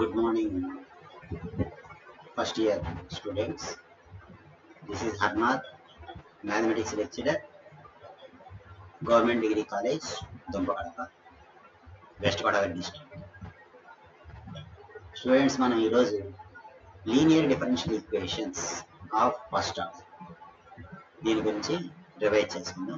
Good morning, first year students. This is Harnath, mathematics lecturer, Government Degree College, Dumpakadapa West Godavari district students మనం ఈరోజు linear differential equations of first order దీని గురించి revise చేసుకుందాం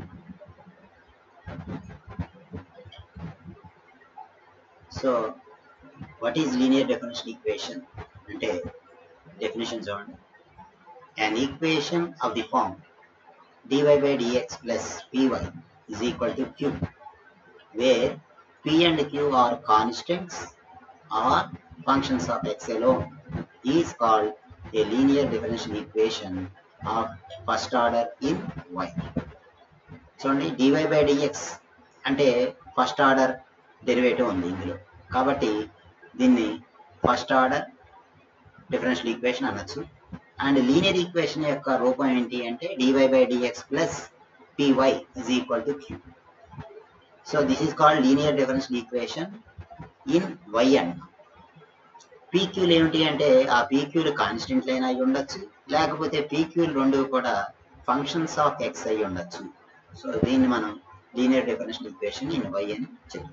so what is linear differential equation అంటే definition చూడండి an equation of the form dy by dx plus py is equal to q where p and q are constants or functions of x alone is called a linear differential equation of first order in y చూడండి dy by dx అంటే first order derivative ఉంది ఇందులో కాబట్టి దీన్ని first order differential equation అనొచ్చు and linear equation యొక్క రూపం ఏంటి అంటే dy by dx plus py is equal to q so this is called linear differential equation in y and పీక్యూలు ఏమిటి అంటే ఆ పీక్యూలు కాన్స్టెంట్లు అయినా అయి ఉండొచ్చు లేకపోతే పీక్యూలు రెండు కూడా ఫంక్షన్స్ ఆఫ్ ఎక్స్ అయి ఉండొచ్చు సో దీన్ని మనం linear differential equation in y అని చెప్తాం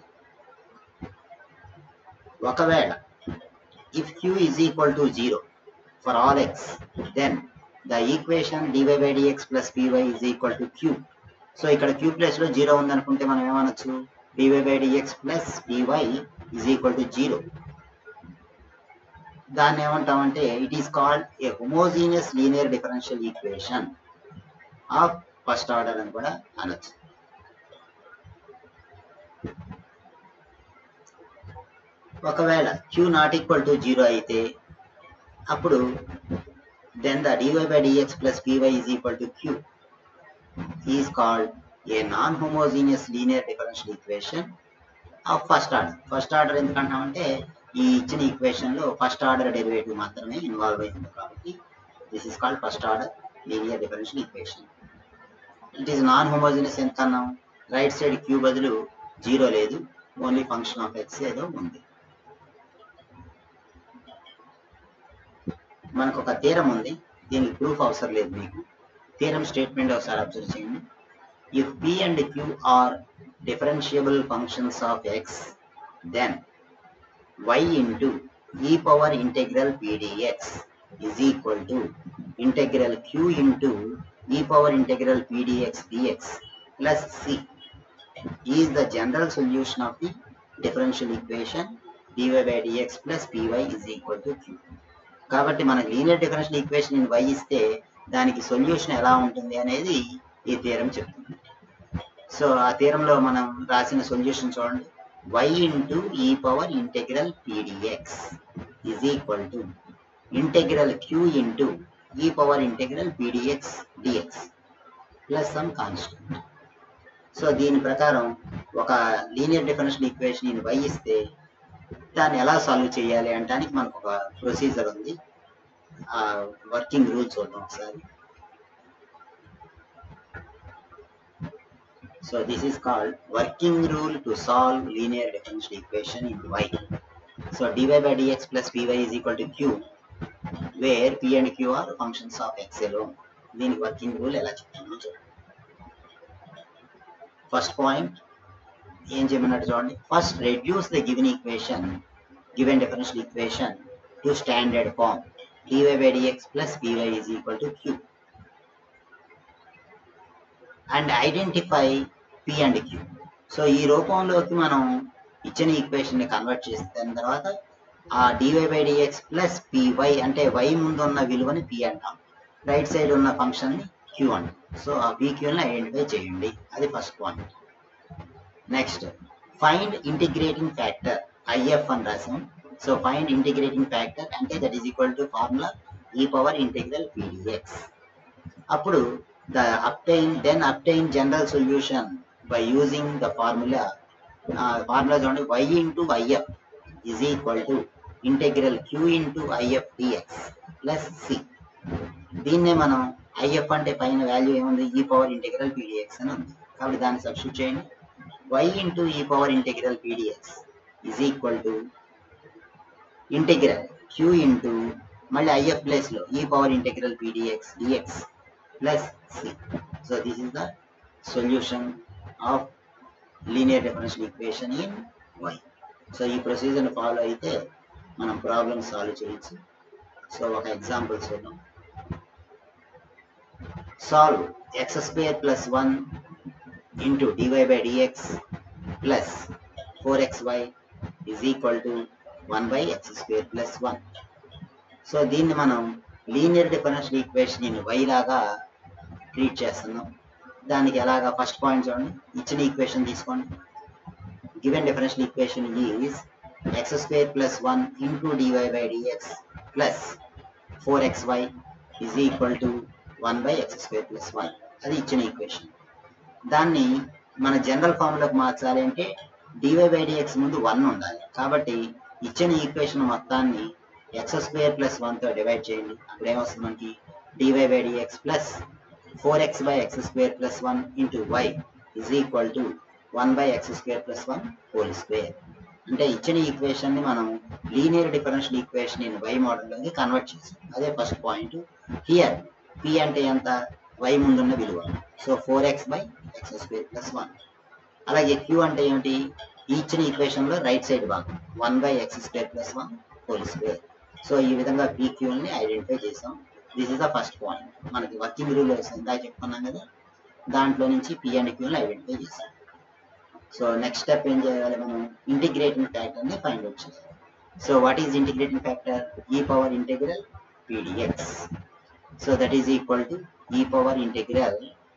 ఒకవేళ if q is equal to zero for all x then the equation dy by dx plus py is equal to q సో ఇక్కడ q ప్లస్ లో జీరో ఉందనుకుంటే మనం ఏమనొచ్చు dy by dx plus py is equal to zero దాన్ని ఏమంటామంటే it is called a homogeneous linear differential equation of first order అని కూడా అనొచ్చు ఒకవేళ q not equal to zero అయితే అప్పుడు then the dy by dx plus py is equal to q is called a non-homogeneous linear differential equation of first order. First order ఎందుకంటామంటే ఈ ఇచ్చిన equation లో ఫస్ట్ ఆర్డర్ డెరివేటివ్ మాత్రమే involve అయింది కాబట్టి this is called first order linear differential equation it is non homogeneous ఎంత అన్నాం right side q బదులు జీరో లేదు ఓన్లీ ఫంక్షన్ ఆఫ్ ఎక్స్ ఏదో ఉంది మనకు ఒక తీరం ఉంది దీనికి ప్రూఫ్ అవసరం లేదు మీకు తీరం స్టేట్మెంట్ ఒకసారి అబ్జర్వ్ చేయండి if p and q are differentiable functions of x then y into e power integral pdx is equal to integral q into e power integral pdx dx plus c is the general solution of the differential equation dy by dx plus py is equal to q కాబట్టి మనకి linear differential equation in y ఇస్తే దానికి solution ఎలా ఉంటుంది అనేది ఈ తీరం చెప్తుంది సో ఆ తీరంలో మనం రాసిన సొల్యూషన్ చూడండి y into e power integral pdx is equal to integral q into e power integral pdx dx plus some constant so దీని ప్రకారం ఒక linear differential equation in y ఇస్తే దాన్ని ఎలా సాల్వ్ చేయాలి అంటానికి మనకు ఒక ప్రొసీజర్ ఉంది ఆ వర్కింగ్ రూల్ చూద్దాం ఒకసారి so this is called working rule to solve linear differential equation in y so dy by dx plus py is equal to q where p and q are functions of x ఎలో దీనికి working rule ఎలా చెప్తున్నామో చూడండి first point ఏం చేయమన్నట్టు చూడండి first reduce the given equation given differential equation to standard form dy by dx plus py is equal to q and identify p and q so ఈ రూపంలోకి మనం ఇచ్చిన ఈక్వేషన్ ని కన్వర్ట్ చేసిన తర్వాత ఆ dy by dx plus py అంటే y ముందు ఉన్న విలువని p అంటాం రైట్ సైడ్ ఉన్న ఫంక్షన్ ని q అంటాం సో ఆ p q ని ఐడెంటిఫై చేయండి అది first point next find integrating factor IF అని రాసాం సో ఫైండ్ ఇంటిగ్రేటింగ్ ఫ్యాక్టర్ అంటే that is equal to formula e power integral pdx అప్పుడు the obtain then obtain general solution by using the formula formula చూడండి y into IF is equal to integral q into IF dx plus c దీన్నే మనం if అంటే పైన value ఏముంది ఈ power integral P dx అని ఉంది కాబట్టి దాన్ని సబ్స్టిట్యూట్ చేయండి y into e power integral pdx is equal to integral q into మళ్ళీ ఐఎఫ్ ప్లేస్ లో e power integral pdx dx plus C so this is the solution of linear differential equation in y so ఈ procedure follow అయితే మనం problem solve చేయొచ్చు so ఒక example చూద్దాం solve x square plus one into dy by dx plus four x y is equal to one by x square plus one so దీన్ని మనం linear differential equation in y లాగా treat చేస్తున్నాం దానికి ఎలాగా first point చూడండి ఇచ్చిన equation తీసుకోండి given differential equation is x square plus one into dy by dx plus four x y is equal to one by x square plus one అది ఇచ్చిన equation దాన్ని మన జనరల్ ఫార్ములాకి మార్చాలి అంటే డివై బై డిఎక్స్ ముందు one ఉండాలి కాబట్టి ఇచ్చిన ఈక్వేషన్ మొత్తాన్ని ఎక్స్ స్క్వేర్ ప్లస్ వన్తో డివైడ్ చేయండి అప్పుడు ఏమొస్తుంది మనకి dy by dx plus four x by x square plus one into y is equal to one by x square plus one whole square అంటే ఇచ్చిన ఈక్వేషన్ ని మనం linear differential equation in y మోడల్లోకి convert చేసాం అదే first point here P అంటే ఎంత y ముందున్న విలువ so four x by x square plus one అలాగే క్యూ అంటే ఏమిటి ఈ ఇచ్చిన ఈక్వేషన్ లో రైట్ సైడ్ భాగం one by x square plus one whole square so ఈ విధంగా పీక్యూని ఐడెంటిఫై చేసాం this is the first point మనకి వర్కింగ్ రూల్ ఇందాక చెప్పుకున్నాం కదా దాంట్లో నుంచి పి అండ్ క్యూని ఐడెంటిఫై చేసాం సో నెక్స్ట్ స్టెప్ ఏం చేయాలి మనం ఇంటిగ్రేటింగ్ ఫ్యాక్టర్ ని ఫైండ్ అవుట్ చేయాలి so what is integrating factor e power integral p dx so that is equal to e power integral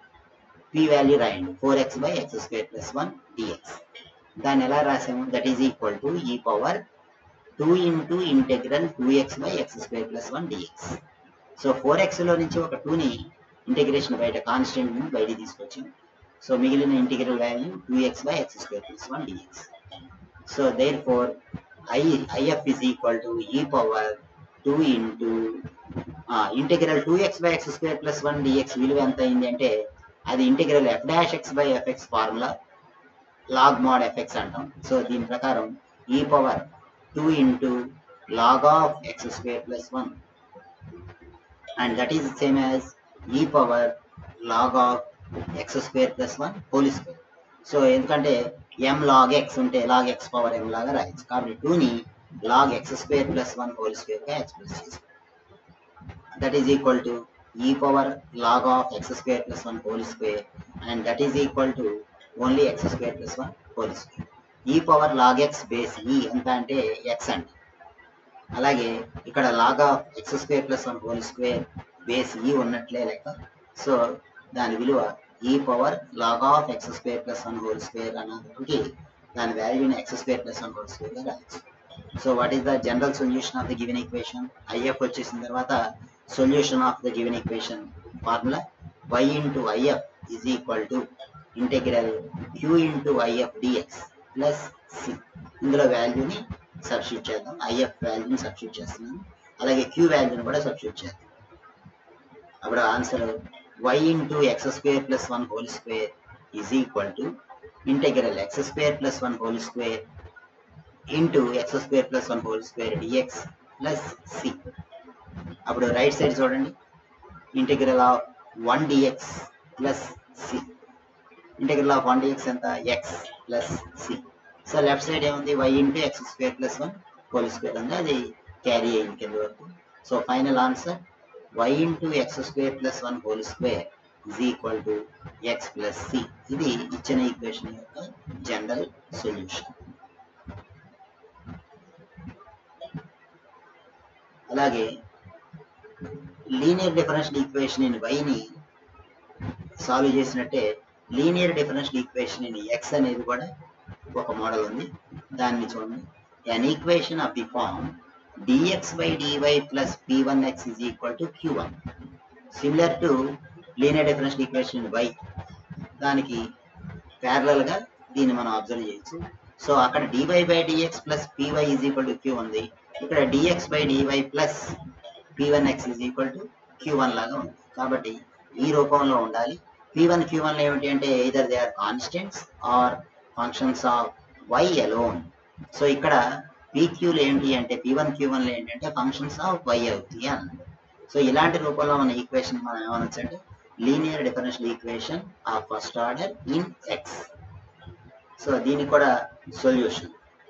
p value రాయండి four x by x square plus one dx దాన్ని ఎలా రాసాము that is equal to e power two into integral two x by x square plus one dx so four x లో నుంచి ఒక టూని integration బయట constant ని బయట తీసుకొచ్చాం సో మిగిలిన integral value two x by x square plus one dx so therefore I IF is equal to e power two into integral two x by x square plus one dx విలువ ఎంత అయింది అంటే అది integral f dash x by f x formula log mod f x అంటాం so దీని ప్రకారం e power two into log of x square plus one and that is same as ఈ power log of x square plus one whole square so ఎందుకంటే m log x ఉంటే log x power m లాగా రాయొచ్చు కాబట్టి టూని log x square plus one whole square గా express చేస్తాం that is equal to e power log of x square plus one whole square and that is equal to only x square plus one whole square e power log x base e ఎంత అంటే x అంటే అలాగే ఇక్కడ log of x square plus one whole square base e ఉన్నట్లే లెక్క so దాని విలువ e power log of x square plus one whole square అన్నదానికి దాని వాల్యూని x square plus one whole square గా రాయొచ్చు so what is the general solution of the given equation IF వచ్చేసిన తర్వాత solution of the given equation formula y into IF is equal to integral q into IF dx plus c ఇందులో వాల్యూని substitute చేద్దాం if వాల్యూని substitute చేస్తున్నాను అలాగే queue వాల్యూని కూడా సబ్స్టిట్యూట్ చేద్దాం అప్పుడు answer y into x square plus one whole square is equal to integral x square plus one whole square into x square plus one whole square dx plus c అప్పుడు right side చూడండి integral of one dx plus c integral of one dx ఎంత x plus C so left side ఏముంది y into x square plus one whole square ఉంది అది carry అయ్యింది కింద వరకు so final answer y into x square plus one whole square is equal to x plus c ఇది ఇచ్చిన equation యొక్క general solution అలాగే లీనియర్ డిఫరెన్షియల్ ఈక్వేషన్ ఇన్ వైని సాల్వ్ చేసినట్టే linear differential equation in x అనేది కూడా ఒక మోడల్ ఉంది దాన్ని చూడండి an equation of the form dx by dy plus p1x is equal to q1 similar to linear differential equation y దానికి parallel గా దీన్ని మనం అబ్జర్వ్ చేయొచ్చు సో అక్కడ dy by dx plus p y is equal to q ఉంది ఇక్కడ dx by dy plus p one x is equal to q one లాగా ఉంది కాబట్టి ఈ రూపంలో ఉండాలి పీ వన్ క్యూ వన్ ఏమిటి అంటే either they are constants or functions of y alone so ఇక్కడ పీక్యూలు ఏంటి అంటే పీ వన్ క్యూ వన్లు ఏంటంటే ఫంక్షన్స్ ఆఫ్ వై అవుతాయి అన్నది సో ఇలాంటి రూపంలో మన ఈక్వేషన్ మనం ఏమనొచ్చు అంటే linear differential equation of first order in x so దీనికి కూడా సొల్యూషన్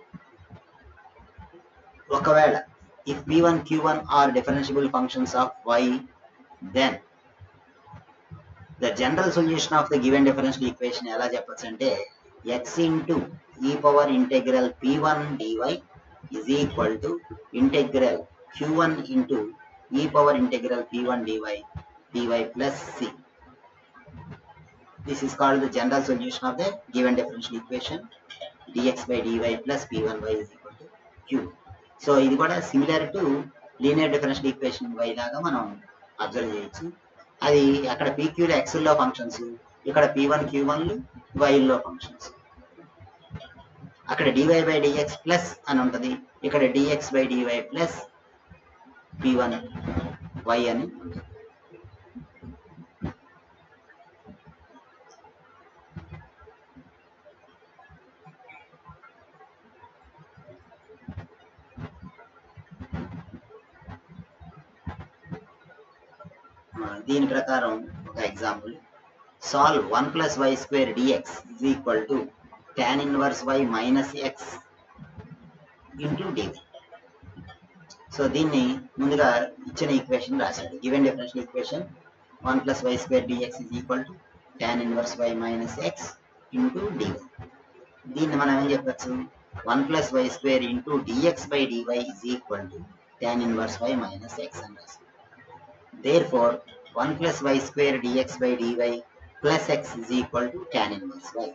ఒకవేళ if p1 q1 are differentiable functions of y then the general solution of the given differential equation ఎలా చెప్పొచ్చు అంటే x into e power integral p1 dy is equal to integral q1 into e power integral p1 dy dy plus c this is called the general solution of the given differential equation dx by dy plus p1y is equal to q so ఇది కూడా similar to linear differential equation y లాగా మనం observe చేయొచ్చు అది అక్కడ పీక్యూలో ఎక్స్లో functions ఇక్కడ p one q వన్లు వైల్లో ఫంక్షన్స్ అక్కడ డివై బై డిఎక్స్ ప్లస్ అని ఉంటుంది ఇక్కడ dx by dy plus p one y అని ఉంటుంది దీని ప్రకారం ఒక example solve one plus y square dx is equal to tan inverse y minus x into dy so దీన్ని ముందుగా ఇచ్చిన ఈక్వేషన్ రాశాడు given differential equation one plus y square dx is equal to tan inverse y minus x into DY దీన్ని మనం ఏం చెప్పచ్చు one plus y square into dx by dy is equal to tan inverse y minus x అని రాశాడు therefore 1 plus y square dx by dy plus x is equal to tan inverse y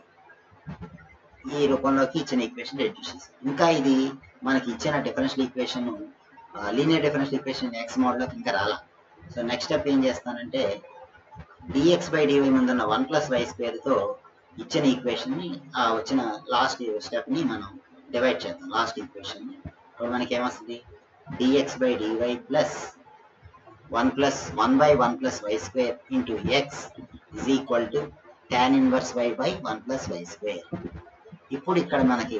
ఈ రూపంలోకి ఇచ్చిన equation reduce చేసాం ఇంకా ఇది మనకి ఇచ్చిన differential equation linear differential equation x మోడ్లోకి ఇంకా రాలా సో నెక్స్ట్ స్టెప్ ఏం చేస్తానంటే డిఎక్స్ బై డివై ముందున్న వన్ ప్లస్ వై స్క్వేర్తో ఇచ్చిన ఈక్వేషన్ని ఆ వచ్చిన లాస్ట్ స్టెప్ని మనం డివైడ్ చేద్దాం లాస్ట్ ఈక్వేషన్ని ఇప్పుడు మనకి ఏమొస్తుంది dx by dy plus 1 plus 1 by 1 plus y square into x is equal to tan inverse y by 1 plus y square. ఇప్పుడు ఇక్కడ మనకి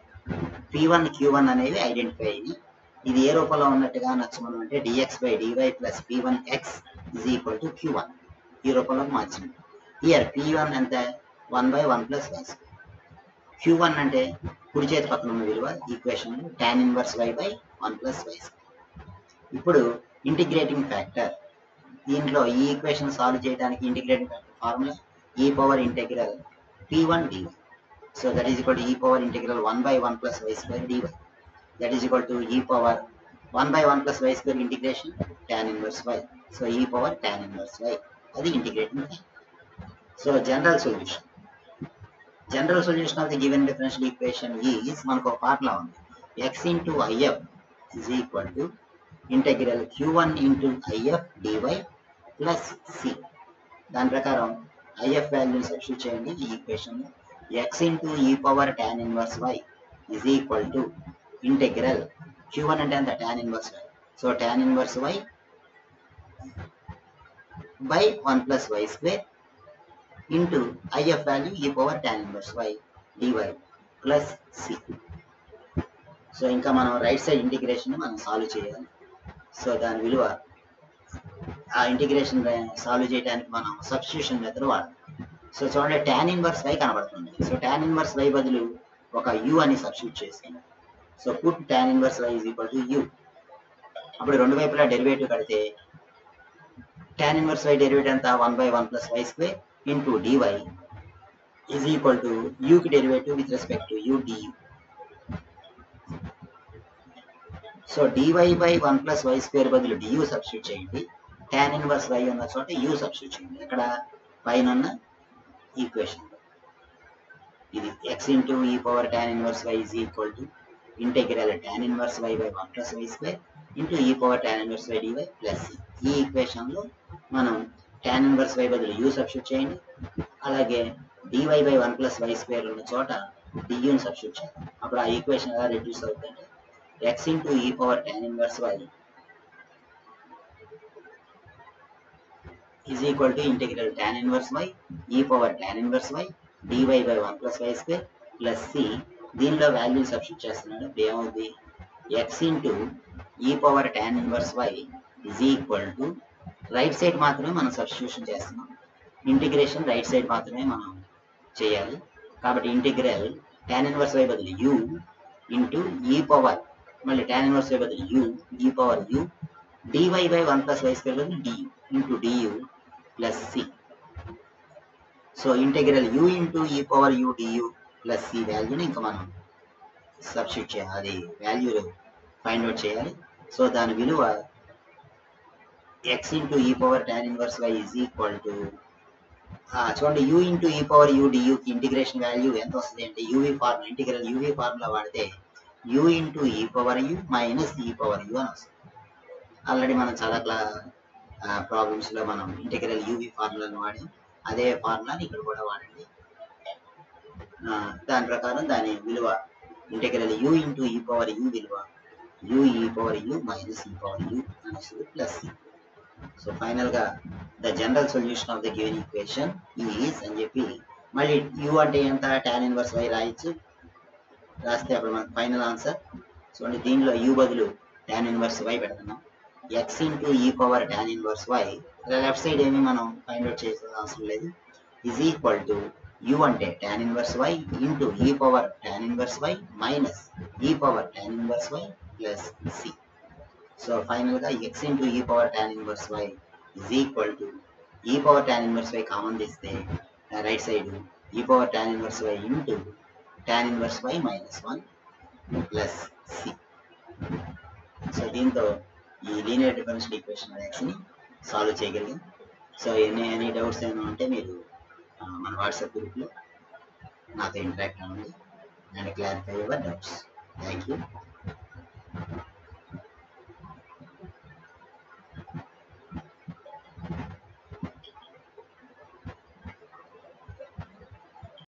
p1 q1 అనేవి ఐడెంటిఫై అయ్యి ఇది ఏ రూపంలో ఉన్నట్టుగా నచ్చమనం అంటే dx by dy plus p1 x is equal to q1 ఈ రూపంలో మార్చింది హియర్ p1 ఎంత 1 by 1 plus y square q1 అంటే కుడి చేతి పక్కన ఉన్న విలువ equation tan inverse y by 1 plus y square ఇప్పుడు ఇంటిగ్రేటింగ్ ఫ్యాక్టర్ దీంట్లో ఈ ఈక్వేషన్ సాల్వ్ చేయడానికి integrating factor formula e power integral p one dy so that is equal to e power integral one by one plus y square dy that is equal to e power one by one plus y square integration tan inverse y so e power tan inverse y అది integrating factor so general solution general solution of the given differential equation is మనకు ఒక formula ఉంది x into IF is equal to integral q1 into IF dy plus c దాని ప్రకారం IF వాల్యూని substitute చేయండి ఈ equation x into e power tan inverse y is equal to integral q1 అంటే అంత tan inverse y so tan inverse y by one plus y square into IF value e power tan inverse y dy plus C so ఇంకా మనం right side integration మనం solve చేయాలి so దాని విలువ ఆ integration solve చేయడానికి మనం substitution method వాడాలి సో చూడండి tan ఇన్వర్స్ వై కనబడుతుంది సో tan ఇన్వర్స్ వై బదులు ఒక u అని సబ్స్టిట్యూట్ చేసాను so put tan inverse y is equal to u అప్పుడు రెండు వైపులా డెరివేటివ్ కడితే tan ఇన్వర్స్ వై డెరివేటివ్ అంతా one by one plus y square into dy is equal to యూకి derivative with respect to u du so dy by one plus y square బదులు du substitute చేయండి tan inverse y ఉన్న చోట you substitute చేయండి ఇక్కడ పైన ఉన్న equation ఇది x into e power tan inverse y is equal to integral tan inverse y by one plus y square into e power tan inverse y dy plus ఈ ఈక్వేషన్లో మనం tan ఇన్వర్స్ వై బదులు u substitute చేయండి అలాగే dy by one plus y square ఉన్న చోట డియూని substitute చేయాలి అప్పుడు ఆ ఈక్వేషన్ ఎలా రెడ్యూస్ అవుతుందంటే x into e power tan inverse y is equal to integral tan inverse y e power tan inverse y dy by 1 plus y square plus c దీనిలో value substitute చేస్తున్నాడు ఇప్పుడు ఏమవుద్ది x into e power tan inverse y is equal to right side మాత్రమే మనం substitution చేస్తున్నాం integration right side మాత్రమే మనం చేయాలి కాబట్టి ఇంటిగ్రల్ tan ఇన్వర్స్ వై బదులు u ఇంటూ ఈ పవర్ మళ్ళీ tan ఇన్వర్స్ వై బదులు u e power u dy by one plus y square బదులు du into du plus C so integral u into e power u du plus c వాల్యూని ఇంకా మనం substitute చేయాలి అది value find out చేయాలి so దాని విలువ x into e power tan inverse y is equal to చూడండి u into e power u du కి ఇంటిగ్రేషన్ వాల్యూ ఎంత వస్తుంది అంటే UV formula integral UV formula వాడితే u into e power u minus e power u అని వస్తుంది already మనం చాలా క్లా ప్రాబ్లమ్స్ లో మనం ఇంటిగ్రల్ యూవీ ఫార్ములాను వాడాం అదే ఫార్ములాని ఇక్కడ కూడా వాడండి ఆ, దాని ప్రకారం దాని విలువ integral u into e power u విలువ u e power u minus e power u అని వస్తుంది ప్లస్ సో ఫైనల్ గా the general solution of the given equation is అని చెప్పి మళ్ళీ u అంటే ఎంత tan ఇన్వర్స్ y రాయొచ్చు రాస్తే అప్పుడు మనకు ఫైనల్ ఆన్సర్ చూడండి దీనిలో u బదులు tan ఇన్వర్స్ y పెడుతున్నాం x into e power tan inverse y left side ఏమి మనం ఫైండ్ అవుట్ చేసే అవసరం లేదు ఈజ్ ఈక్వల్ టు u అంటే tan inverse y into e power tan inverse y minus e power tan inverse y plus C so final గా x into e power tan inverse y is equal to e power tan inverse y common తీస్తే right side e power tan inverse y into tan inverse y minus one plus C so దీంతో ఈ linear differential equation ని solve చేయగలిగాం so any any doubts ఏమైనా ఉంటే మీరు ఆ, మన వాట్సాప్ గ్రూప్లో నాతో ఇంటరాక్ట్ అవ్వండి and clarify your doubts thank you